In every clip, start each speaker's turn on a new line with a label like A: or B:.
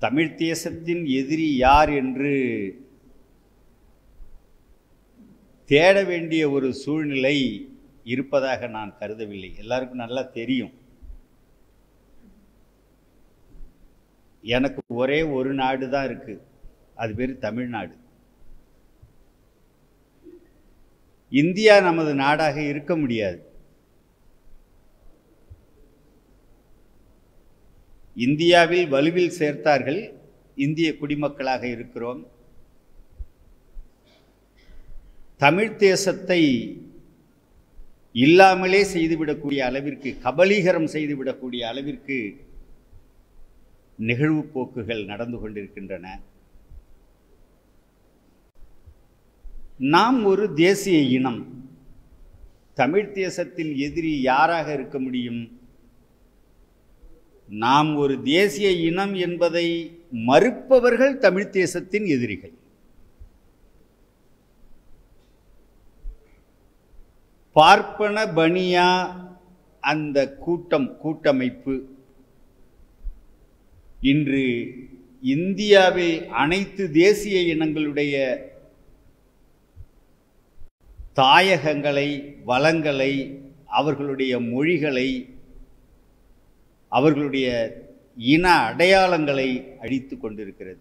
A: தமிழ் தேசத்தின் எதிரி யார் என்று தேட வேண்டிய ஒரு சூழ்நிலை இருப்பதாக நான் கருதவில்லை எல்லாருக்கும் நல்லா தெரியும் எனக்கு ஒரே ஒரு நாடு தான் இருக்கு அது பேர் தமிழ்நாடு இந்தியா நமது நாடாக இருக்க முடியாது இந்தியாவில் வலுவில் சேர்த்தார்கள் இந்திய குடிமக்களாக இருக்கிறோம் தமிழ் தேசத்தை இல்லாமலே செய்துவிடக்கூடிய அளவிற்கு கபலீகரம் செய்துவிடக்கூடிய அளவிற்கு நிகழ்வு போக்குகள் நடந்து கொண்டிருக்கின்றன நாம் ஒரு தேசிய இனம் தமிழ் தேசத்தின் எதிரி யாராக இருக்க முடியும் நாம் ஒரு தேசிய இனம் என்பதை மறுப்பவர்கள் தமிழ் தேசத்தின் எதிரிகள் பார்ப்பன பனியா அந்த கூட்டம் கூட்டமைப்பு இன்று இந்தியாவில் அனைத்து தேசிய இனங்களுடைய தாயகங்களை வளங்களை அவர்களுடைய மொழிகளை அவர்களுடைய இன அடையாளங்களை அழித்து கொண்டிருக்கிறது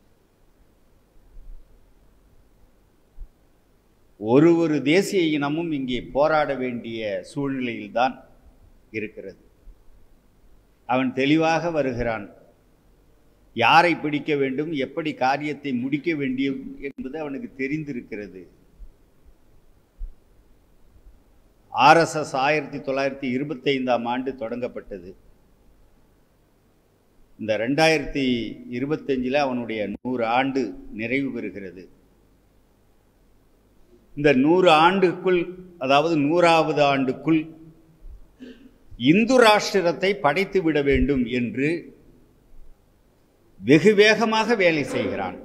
A: ஒரு ஒரு தேசிய இனமும் இங்கே போராட வேண்டிய சூழ்நிலையில்தான் இருக்கிறது அவன் தெளிவாக வருகிறான் யாரை பிடிக்க வேண்டும் எப்படி காரியத்தை முடிக்க வேண்டிய என்பது அவனுக்கு தெரிந்திருக்கிறது ஆர்எஸ்எஸ் ஆயிரத்தி தொள்ளாயிரத்தி இருபத்தைந்தாம் ஆண்டு தொடங்கப்பட்டது இந்த ரெண்டாயிரத்தி இருபத்தஞ்சில் அவனுடைய நூறு ஆண்டு நிறைவு பெறுகிறது இந்த நூறு ஆண்டுக்குள் அதாவது நூறாவது ஆண்டுக்குள் இந்து ராஷ்டிரத்தை படைத்து விட வேண்டும் என்று வெகு வேகமாக வேலை செய்கிறான்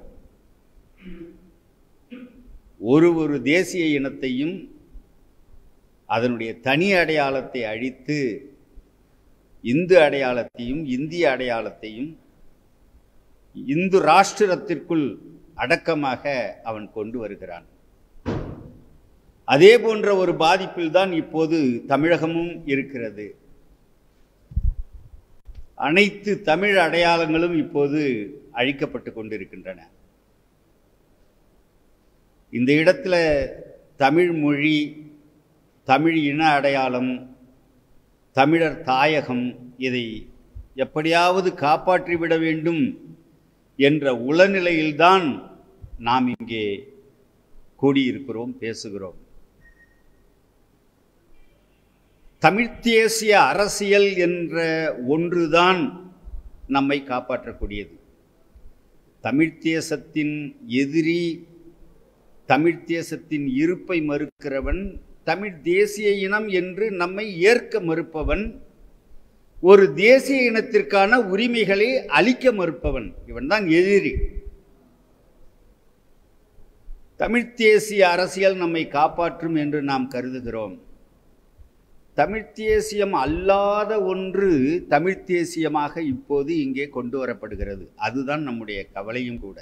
A: ஒரு ஒரு தேசிய இனத்தையும் அதனுடைய தனி அடையாளத்தை அழித்து இந்து அடையாளத்தையும் இந்திய அடையாளத்தையும் இந்து ராஷ்டிரத்திற்குள் அடக்கமாக அவன் கொண்டு வருகிறான் அதே போன்ற ஒரு பாதிப்பில்தான் இப்போது தமிழகமும் இருக்கிறது அனைத்து தமிழ் அடையாளங்களும் இப்போது அழிக்கப்பட்டு கொண்டிருக்கின்றன இந்த இடத்துல தமிழ் மொழி தமிழ் இன அடையாளம் தமிழர் தாயகம் இதை எப்படியாவது காப்பாற்றிவிட வேண்டும் என்ற உளநிலையில்தான் நாம் இங்கே கூடியிருக்கிறோம் பேசுகிறோம் தமிழ்த் தேசிய அரசியல் என்ற ஒன்றுதான் நம்மை காப்பாற்றக்கூடியது தமிழ்த் தேசத்தின் எதிரி தமிழ்த் தேசத்தின் இருப்பை மறுக்கிறவன் தமிழ் தேசிய இனம் என்று நம்மை ஏற்க மறுப்பவன் ஒரு தேசிய இனத்திற்கான உரிமைகளை அளிக்க மறுப்பவன் இவன்தான் எதிரி தமிழ்த் தேசிய அரசியல் நம்மை காப்பாற்றும் என்று நாம் கருதுகிறோம் தமிழ்த் தேசியம் அல்லாத ஒன்று தமிழ்த் தேசியமாக இப்போது இங்கே கொண்டு வரப்படுகிறது அதுதான் நம்முடைய கவலையும் கூட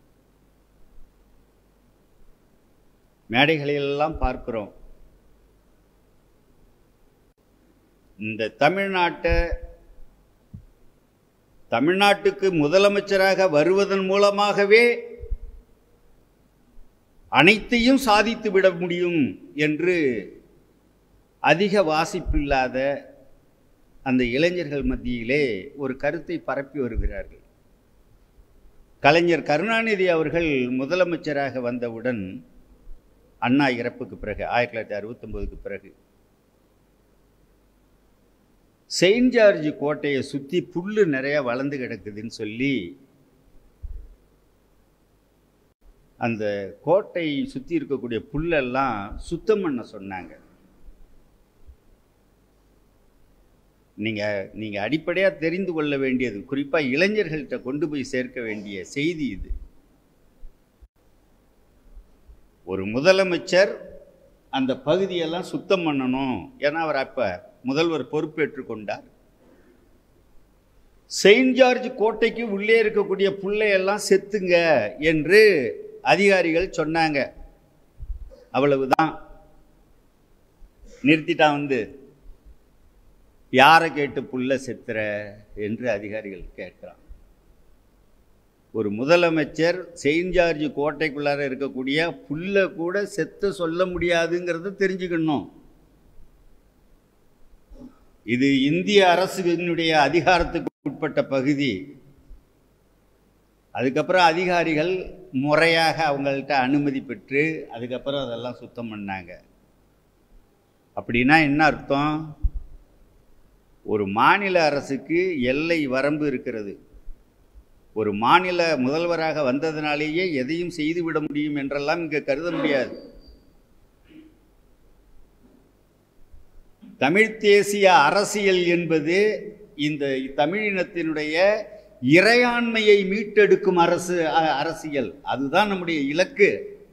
A: மேடைகளிலெல்லாம் பார்க்கிறோம் இந்த தமிழ்நாட்டை தமிழ்நாட்டுக்கு முதலமைச்சராக வருவதன் மூலமாகவே அனைத்தையும் சாதித்து விட முடியும் என்று அதிக வாசிப்பில்லாத அந்த இளைஞர்கள் மத்தியிலே ஒரு கருத்தை பரப்பி வருகிறார்கள் கலைஞர் கருணாநிதி அவர்கள் முதலமைச்சராக வந்தவுடன் அண்ணா இறப்புக்கு பிறகு ஆயிரத்தி தொள்ளாயிரத்தி அறுபத்தொம்போதுக்கு பிறகு செயின்ட் ஜார்ஜ் கோட்டையை சுற்றி புல்லு நிறைய வளர்ந்து கிடக்குதுன்னு சொல்லி அந்த கோட்டை சுற்றி இருக்கக்கூடிய புல்லெல்லாம் சுத்தம் பண்ண சொன்னாங்க நீங்கள் நீங்கள் அடிப்படையாக தெரிந்து கொள்ள வேண்டியது குறிப்பாக இளைஞர்கள்ட்ட கொண்டு போய் சேர்க்க வேண்டிய செய்தி இது ஒரு முதலமைச்சர் அந்த பகுதியெல்லாம் சுத்தம் பண்ணணும் ஏன்னா அவர் அப்போ முதல்வர் பொறுப்பேற்று கொண்டார் செயின்ட் ஜார்ஜ் கோட்டைக்கு உள்ளே இருக்கக்கூடிய பிள்ளையெல்லாம் செத்துங்க என்று அதிகாரிகள் சொன்னாங்க அவ்வளவுதான் நிறுத்திட்டான் வந்து யாரை கேட்டு புள்ள செத்துற என்று அதிகாரிகள் கேட்கிறான் ஒரு முதலமைச்சர் செயின்ட் ஜார்ஜ் கோட்டைக்குள்ளார இருக்கக்கூடிய புல்ல கூட செத்த சொல்ல முடியாதுங்கிறத தெரிஞ்சுக்கணும் இது இந்திய அரசுடைய அதிகாரத்துக்கு உட்பட்ட பகுதி அதுக்கப்புறம் அதிகாரிகள் முறையாக அவங்கள்ட்ட அனுமதி பெற்று அதுக்கப்புறம் அதெல்லாம் சுத்தம் பண்ணாங்க அப்படின்னா என்ன அர்த்தம் ஒரு மாநில அரசுக்கு எல்லை வரம்பு இருக்கிறது ஒரு மாநில முதல்வராக வந்ததினாலேயே எதையும் செய்துவிட முடியும் என்றெல்லாம் இங்கே கருத முடியாது தமிழ் தேசிய அரசியல் என்பது இந்த தமிழினத்தினுடைய இறையாண்மையை மீட்டெடுக்கும் அரசு அ- அரசியல் அதுதான் நம்முடைய இலக்கு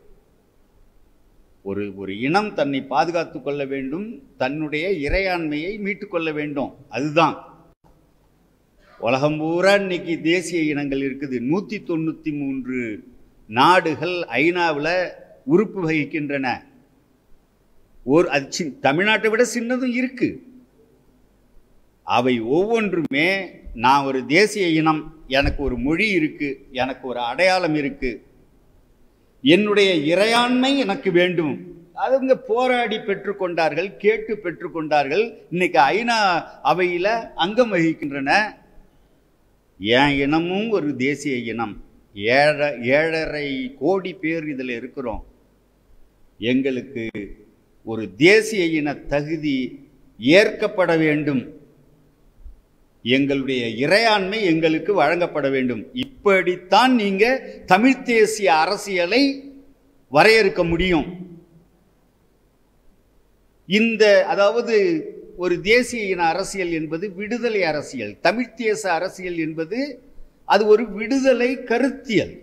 A: ஒரு ஒரு இனம் தன்னை பாதுகாத்து கொள்ள வேண்டும் தன்னுடைய இறையாண்மையை மீட்டுக்கொள்ள வேண்டும் அதுதான் உலகம் பூரா இன்னைக்கு தேசிய இனங்கள் இருக்குது நூற்றி தொண்ணூற்றி மூன்று நாடுகள் ஐநாவில் உறுப்பு வகிக்கின்றன ஒரு அது சின் தமிழ்நாட்டை விட சின்னதும் இருக்கு அவை ஒவ்வொன்றுமே நான் ஒரு தேசிய இனம் எனக்கு ஒரு மொழி இருக்கு எனக்கு ஒரு அடையாளம் இருக்கு என்னுடைய இறையாண்மை எனக்கு வேண்டும் அவங்க போராடி பெற்றுக்கொண்டார்கள் கேட்டு பெற்றுக்கொண்டார்கள் இன்னைக்கு ஐநா அவையில் அங்கம் வகிக்கின்றன என் இனமும் ஒரு தேசிய இனம் ஏழ ஏழரை கோடி பேர் இதில் இருக்கிறோம் எங்களுக்கு ஒரு தேசிய இன தகுதி ஏற்கப்பட வேண்டும் எங்களுடைய இறையாண்மை எங்களுக்கு வழங்கப்பட வேண்டும் இப்படித்தான் நீங்க தமிழ் தேசிய அரசியலை வரையறுக்க முடியும் இந்த அதாவது ஒரு தேசிய இன அரசியல் என்பது விடுதலை அரசியல் தமிழ் தேச அரசியல் என்பது அது ஒரு விடுதலை கருத்தியல்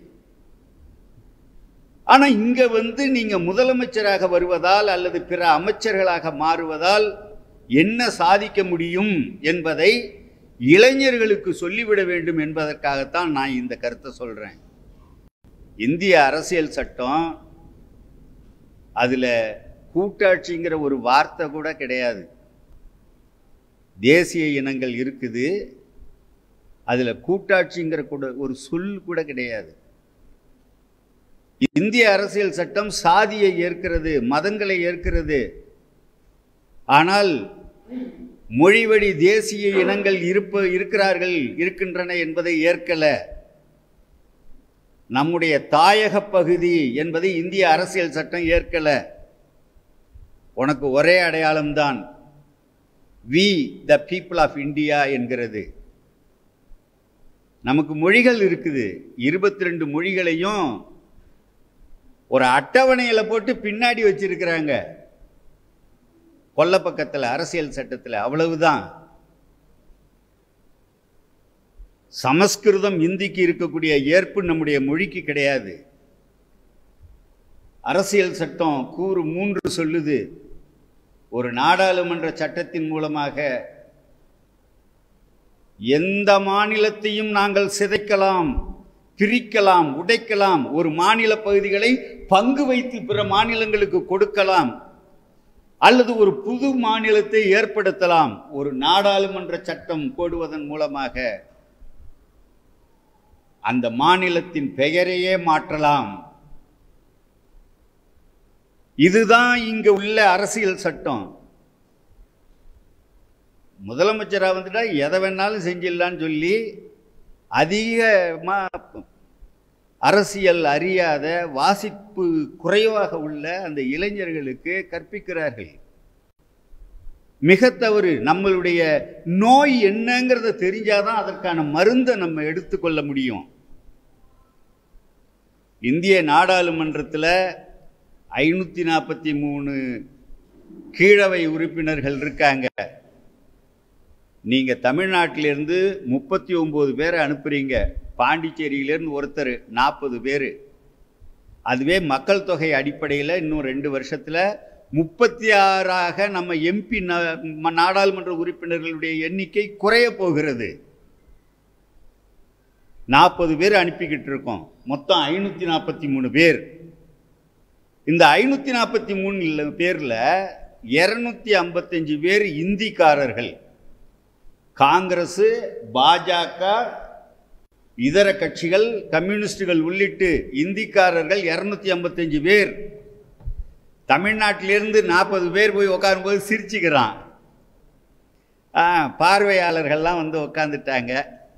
A: ஆனா இங்க வந்து நீங்க முதலமைச்சராக வருவதால் அல்லது பிற அமைச்சர்களாக மாறுவதால் என்ன சாதிக்க முடியும் என்பதை இளைஞர்களுக்கு சொல்லிவிட வேண்டும் என்பதற்காகத்தான் நான் இந்த கருத்தை சொல்றேன் இந்திய அரசியல் சட்டம் அதுல கூட்டாட்சிங்கிற ஒரு வார்த்தை கூட கிடையாது தேசிய இனங்கள் இருக்குது அதுல கூட்டாட்சிங்கிற கூட ஒரு சொல் கூட கிடையாது இந்திய அரசியல் சட்டம் சாதியை ஏற்கிறது மதங்களை ஏற்கிறது ஆனால் மொழிவழி தேசிய இனங்கள் இருப்ப இருக்கிறார்கள் இருக்கின்றன என்பதை ஏற்கல நம்முடைய தாயக பகுதி என்பதை இந்திய அரசியல் சட்டம் ஏற்கல உனக்கு ஒரே அடையாளம்தான் we the people of India என்கிறது நமக்கு மொழிகள் இருக்குது இருபத்தி ரெண்டு மொழிகளையும் ஒரு அட்டவணையில போட்டு பின்னாடி வச்சிருக்கிறாங்க கொல்ல பக்கத்தில் அரசியல் சட்டத்தில் அவ்வளவுதான் சமஸ்கிருதம் இந்திக்கு இருக்கக்கூடிய ஏற்பு நம்முடைய மொழிக்கு கிடையாது அரசியல் சட்டம் கூறு மூன்று சொல்லுது ஒரு நாடாளுமன்ற சட்டத்தின் மூலமாக எந்த மாநிலத்தையும் நாங்கள் சிதைக்கலாம் பிரிக்கலாம் உடைக்கலாம் ஒரு மாநில பகுதிகளை பங்கு வைத்து பிற மாநிலங்களுக்கு கொடுக்கலாம் அல்லது ஒரு புது மாநிலத்தை ஏற்படுத்தலாம் ஒரு நாடாளுமன்ற சட்டம் போடுவதன் மூலமாக அந்த மாநிலத்தின் பெயரையே மாற்றலாம் இதுதான் இங்க உள்ள அரசியல் சட்டம் முதலமைச்சராக வந்துட்டா எதை வேணாலும் செஞ்சிடலான்னு சொல்லி அதிகமா அரசியல் அறியாத வாசிப்பு குறைவாக உள்ள அந்த இளைஞர்களுக்கு கற்பிக்கிறார்கள் மிக தவறு நம்மளுடைய நோய் என்னங்கிறத தெரிஞ்சாதான் அதற்கான மருந்தை நம்ம எடுத்துக்கொள்ள முடியும் இந்திய நாடாளுமன்றத்தில் ஐநூற்றி நாற்பத்தி மூணு கீழவை உறுப்பினர்கள் இருக்காங்க நீங்கள் தமிழ்நாட்டிலேருந்து முப்பத்தி ஒம்பது பேரை அனுப்புறீங்க பாண்டிச்சேரியிலேருந்து ஒருத்தர் நாற்பது பேர் அதுவே மக்கள் தொகை அடிப்படையில் இன்னும் ரெண்டு வருஷத்தில் முப்பத்தி ஆறாக நம்ம எம்பி நாடாளுமன்ற உறுப்பினர்களுடைய எண்ணிக்கை குறைய போகிறது நாற்பது பேர் அனுப்பிக்கிட்டு இருக்கோம் மொத்தம் ஐநூற்றி நாற்பத்தி மூணு பேர் இந்த ஐநூற்றி நாற்பத்தி மூணு பேரில் இரநூத்தி ஐம்பத்தஞ்சு பேர் இந்திக்காரர்கள் காங்கிரஸ் பாஜக இதர கட்சிகள் கம்யூனிஸ்டுகள் உள்ளிட்டு இந்திக்காரர்கள் இரநூத்தி ஐம்பத்தஞ்சு பேர் தமிழ்நாட்டிலிருந்து நாற்பது பேர் போய் உட்காரும்போது சிரிச்சுக்கிறான் ஆ பார்வையாளர்கள்லாம் வந்து உட்காந்துட்டாங்க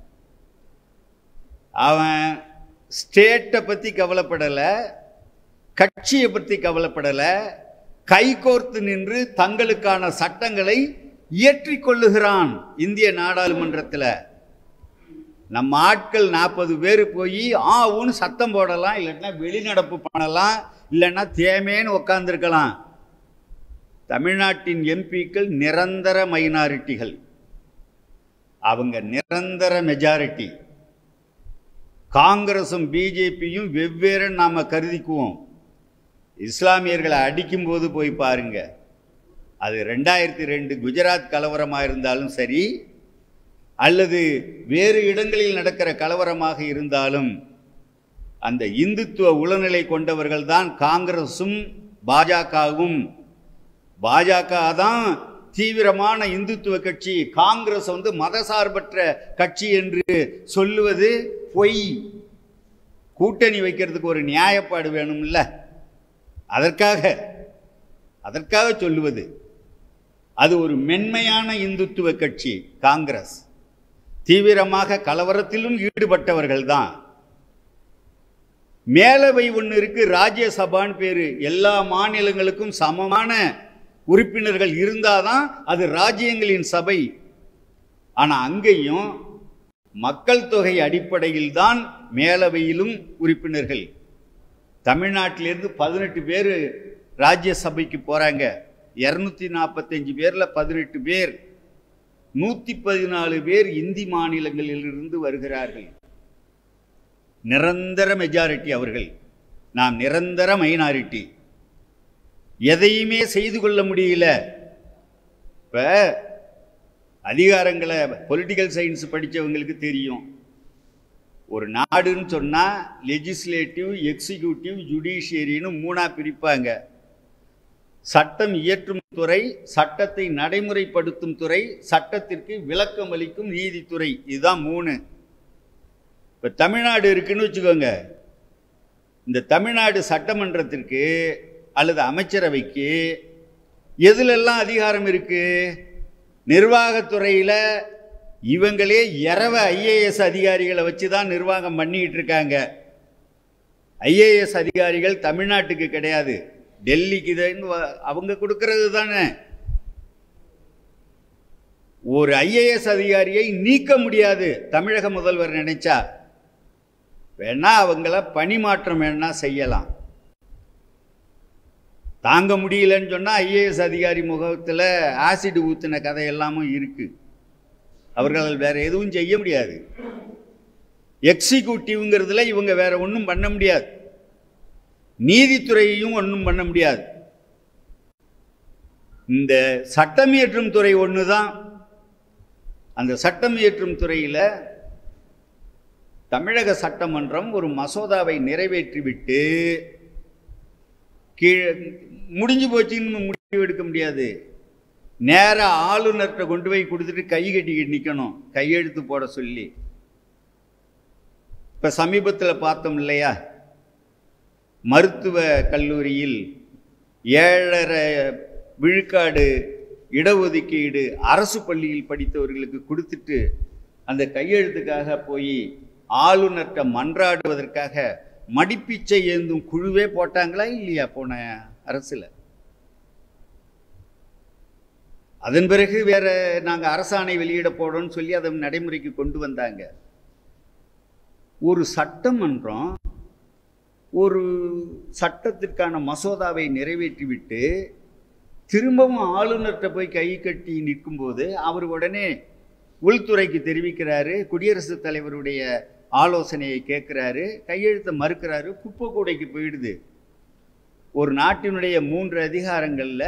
A: அவன் ஸ்டேட்டை பற்றி கவலைப்படலை கட்சியை பற்றி கவலைப்படலை கைகோர்த்து நின்று தங்களுக்கான சட்டங்களை இயற்றிக் கொள்ளுகிறான் இந்திய நாடாளுமன்றத்தில் நம்ம ஆட்கள் நாற்பது பேர் போய் ஆ ஊன்னு சத்தம் போடலாம் இல்லைன்னா வெளிநடப்பு பண்ணலாம் இல்லைன்னா தேமேன்னு உக்காந்துருக்கலாம் தமிழ்நாட்டின் எம்பிக்கள் நிரந்தர மைனாரிட்டிகள் அவங்க நிரந்தர மெஜாரிட்டி காங்கிரஸும் பிஜேபியும் வெவ்வேறு நாம் கருதிக்குவோம் இஸ்லாமியர்களை அடிக்கும்போது போய் பாருங்க அது ரெண்டாயிரத்தி ரெண்டு குஜராத் கலவரமாக இருந்தாலும் சரி அல்லது வேறு இடங்களில் நடக்கிற கலவரமாக இருந்தாலும் அந்த இந்துத்துவ உளநிலை கொண்டவர்கள் தான் காங்கிரஸும் பாஜகவும் பாஜக தான் தீவிரமான இந்துத்துவ கட்சி காங்கிரஸ் வந்து மதசார்பற்ற கட்சி என்று சொல்லுவது பொய் கூட்டணி வைக்கிறதுக்கு ஒரு நியாயப்பாடு வேணும்ல அதற்காக அதற்காக சொல்லுவது அது ஒரு மென்மையான இந்துத்துவ கட்சி காங்கிரஸ் தீவிரமாக கலவரத்திலும் ஈடுபட்டவர்கள் தான் மேலவை ஒன்று இருக்கு ராஜ்யசபான்னு பேரு எல்லா மாநிலங்களுக்கும் சமமான உறுப்பினர்கள் இருந்தாதான் அது ராஜ்யங்களின் சபை ஆனா அங்கேயும் மக்கள் தொகை அடிப்படையில் தான் மேலவையிலும் உறுப்பினர்கள் தமிழ்நாட்டிலிருந்து பதினெட்டு பேர் ராஜ்யசபைக்கு போறாங்க இரநூத்தி நாற்பத்தஞ்சு பேர்ல பதினெட்டு பேர் நூத்தி பதினாலு பேர் இந்தி மாநிலங்களிலிருந்து வருகிறார்கள் நிரந்தர மெஜாரிட்டி அவர்கள் நாம் நிரந்தர மைனாரிட்டி எதையுமே செய்து கொள்ள முடியல இப்ப அதிகாரங்களை பொலிட்டிக்கல் சயின்ஸ் படித்தவங்களுக்கு தெரியும் ஒரு நாடுன்னு சொன்னால் லெஜிஸ்லேட்டிவ் எக்ஸிக்யூட்டிவ் ஜுடிஷியரின்னு மூணாக பிரிப்பாங்க சட்டம் இயற்றும் துறை சட்டத்தை நடைமுறைப்படுத்தும் துறை சட்டத்திற்கு விளக்கம் அளிக்கும் நீதித்துறை இதுதான் மூணு இப்போ தமிழ்நாடு இருக்குன்னு வச்சுக்கோங்க இந்த தமிழ்நாடு சட்டமன்றத்திற்கு அல்லது அமைச்சரவைக்கு எதுலெல்லாம் அதிகாரம் இருக்கு நிர்வாகத்துறையில் இவங்களே இரவ ஐஏஎஸ் அதிகாரிகளை வச்சு தான் நிர்வாகம் பண்ணிக்கிட்டு இருக்காங்க ஐஏஎஸ் அதிகாரிகள் தமிழ்நாட்டுக்கு கிடையாது டெல்லிக்கு இதுன்னு வ- அவங்க கொடுக்கறது தானே ஒரு ஐஏஎஸ் அதிகாரியை நீக்க முடியாது தமிழக முதல்வர் நினைச்சா வேணா அவங்கள பணிமாற்றம் வேணா செய்யலாம் தாங்க முடியலன்னு சொன்னா ஐஏஎஸ் அதிகாரி முகத்தில் ஆசிட் ஊத்தின கதை எல்லாமும் இருக்கு அவர்களால் வேற எதுவும் செய்ய முடியாது எக்ஸிக்யூட்டிவ்ங்கிறதுல இவங்க வேற ஒன்றும் பண்ண முடியாது நீதித்துறையையும் ஒன்றும் பண்ண முடியாது இந்த சட்டம் இயற்றும் துறை ஒன்று தான் அந்த சட்டம் இயற்றும் துறையில் தமிழக சட்டமன்றம் ஒரு மசோதாவை நிறைவேற்றிவிட்டு கீழே முடிஞ்சு போச்சுன்னு முடிவு எடுக்க முடியாது நேராக ஆளுநர்கிட்ட கொண்டு போய் கொடுத்துட்டு கை கட்டிக்கிட்டு நிற்கணும் கையெழுத்து போட சொல்லி இப்போ சமீபத்தில் பார்த்தோம் இல்லையா மருத்துவ கல்லூரியில் ஏழரை விழுக்காடு இடஒதுக்கீடு அரசு பள்ளியில் படித்தவர்களுக்கு கொடுத்துட்டு அந்த கையெழுத்துக்காக போய் ஆளுநர்கிட்ட மன்றாடுவதற்காக மடிப்பிச்சை ஏந்தும் குழுவே போட்டாங்களா இல்லையா போன அரசுல அதன் பிறகு வேற நாங்க அரசாணை வெளியிட போறோம்னு சொல்லி அதை நடைமுறைக்கு கொண்டு வந்தாங்க ஒரு சட்டமன்றம் ஒரு சட்டத்திற்கான மசோதாவை நிறைவேற்றிவிட்டு திரும்பவும் ஆளுநர்கிட்ட போய் கை கட்டி நிற்கும்போது அவர் உடனே உள்துறைக்கு தெரிவிக்கிறாரு குடியரசுத் தலைவருடைய ஆலோசனையை கேட்குறாரு கையெழுத்தை மறுக்கிறாரு குப்பை கூடைக்கு போயிடுது ஒரு நாட்டினுடைய மூன்று அதிகாரங்களில்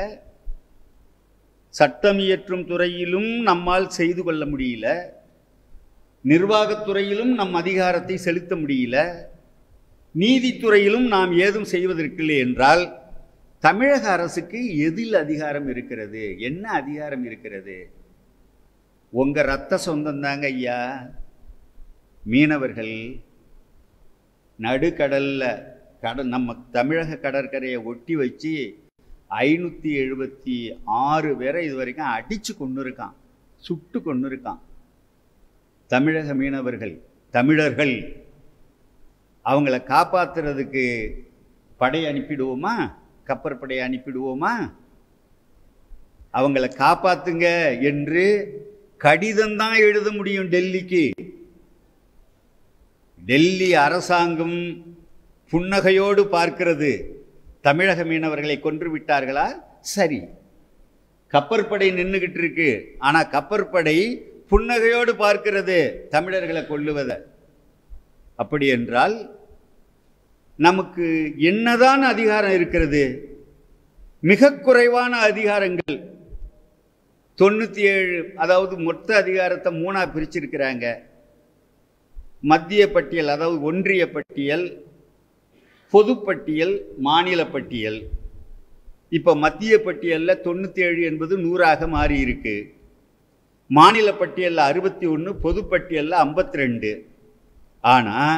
A: சட்டம் இயற்றும் துறையிலும் நம்மால் செய்து கொள்ள முடியல நிர்வாகத்துறையிலும் நம் அதிகாரத்தை செலுத்த முடியல நீதித்துறையிலும் நாம் ஏதும் செய்வதற்கில்லை என்றால் தமிழக அரசுக்கு எதில் அதிகாரம் இருக்கிறது என்ன அதிகாரம் இருக்கிறது உங்க ரத்த சொந்தம் தாங்க ஐயா மீனவர்கள் நடுக்கடல்ல கடல் நம்ம தமிழக கடற்கரையை ஒட்டி வச்சு ஐநூற்றி எழுபத்தி ஆறு பேரை இது வரைக்கும் அடித்து கொண்டு இருக்கான் சுட்டு கொண்டு இருக்கான் தமிழக மீனவர்கள் தமிழர்கள் அவங்கள காப்பாத்துறதுக்கு படை அனுப்பிடுவோமா கப்பற்படை அனுப்பிடுவோமா அவங்கள காப்பாத்துங்க என்று கடிதம் தான் எழுத முடியும் டெல்லிக்கு டெல்லி அரசாங்கம் புன்னகையோடு பார்க்கிறது தமிழக மீனவர்களை கொன்று விட்டார்களா சரி கப்பற்படை நின்றுகிட்டு இருக்கு ஆனா கப்பற்படை புன்னகையோடு பார்க்கிறது தமிழர்களை கொல்லுவதை அப்படி என்றால் நமக்கு என்னதான் அதிகாரம் இருக்கிறது மிக குறைவான அதிகாரங்கள் தொண்ணூற்றி ஏழு அதாவது மொத்த அதிகாரத்தை மூணா பிரிச்சிருக்கிறாங்க மத்திய பட்டியல் அதாவது ஒன்றிய பட்டியல் பொதுப்பட்டியல் மாநில பட்டியல் இப்போ மத்திய பட்டியலில் தொண்ணூற்றி ஏழு என்பது நூறாக மாறி இருக்கு மாநில பட்டியலில் அறுபத்தி ஒன்று பொதுப்பட்டியலில் ஐம்பத்தி ரெண்டு ஆனால்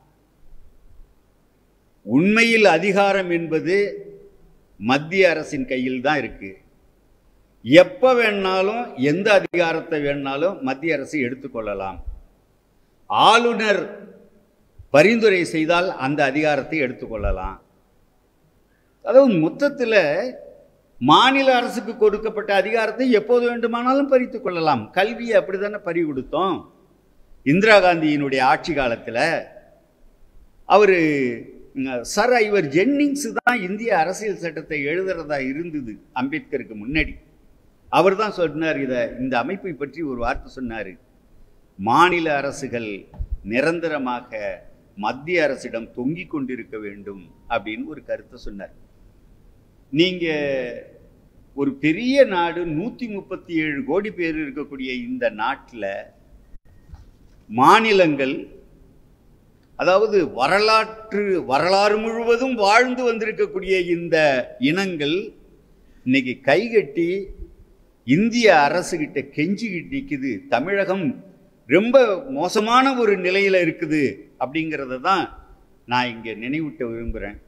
A: உண்மையில் அதிகாரம் என்பது மத்திய அரசின் கையில் தான் இருக்கு எப்போ வேணாலும் எந்த அதிகாரத்தை வேணாலும் மத்திய அரசு எடுத்துக்கொள்ளலாம் ஆளுநர் பரிந்துரை செய்தால் அந்த அதிகாரத்தை எடுத்துக்கொள்ளலாம் அதாவது மொத்தத்தில் மாநில அரசுக்கு கொடுக்கப்பட்ட அதிகாரத்தை எப்போது வேண்டுமானாலும் பறித்து கொள்ளலாம் கல்வியை அப்படித்தானே பறி கொடுத்தோம் இந்திரா காந்தியினுடைய ஆட்சி காலத்தில் அவர் சர் ஐவர் ஜென்னிங்ஸ் தான் இந்திய அரசியல் சட்டத்தை எழுதுறதா இருந்தது அம்பேத்கருக்கு முன்னாடி அவர் தான் சொன்னார் இதை இந்த அமைப்பை பற்றி ஒரு வார்த்தை சொன்னார் மாநில அரசுகள் நிரந்தரமாக மத்திய அரசிடம் தொங்கிக் கொண்டிருக்க வேண்டும் அப்படின்னு ஒரு கருத்தை சொன்னார் நீங்க ஒரு பெரிய நாடு நூத்தி முப்பத்தி ஏழு கோடி பேர் இருக்கக்கூடிய இந்த நாட்டில் மாநிலங்கள் அதாவது வரலாற்று வரலாறு முழுவதும் வாழ்ந்து வந்திருக்கக்கூடிய இந்த இனங்கள் இன்னைக்கு கைகட்டி இந்திய அரசுகிட்ட கெஞ்சிக்கிட்டு நிற்குது தமிழகம் ரொம்ப மோசமான ஒரு நிலையில் இருக்குது அப்படிங்கிறத தான் நான் இங்கே நினைவூட்ட விரும்புகிறேன்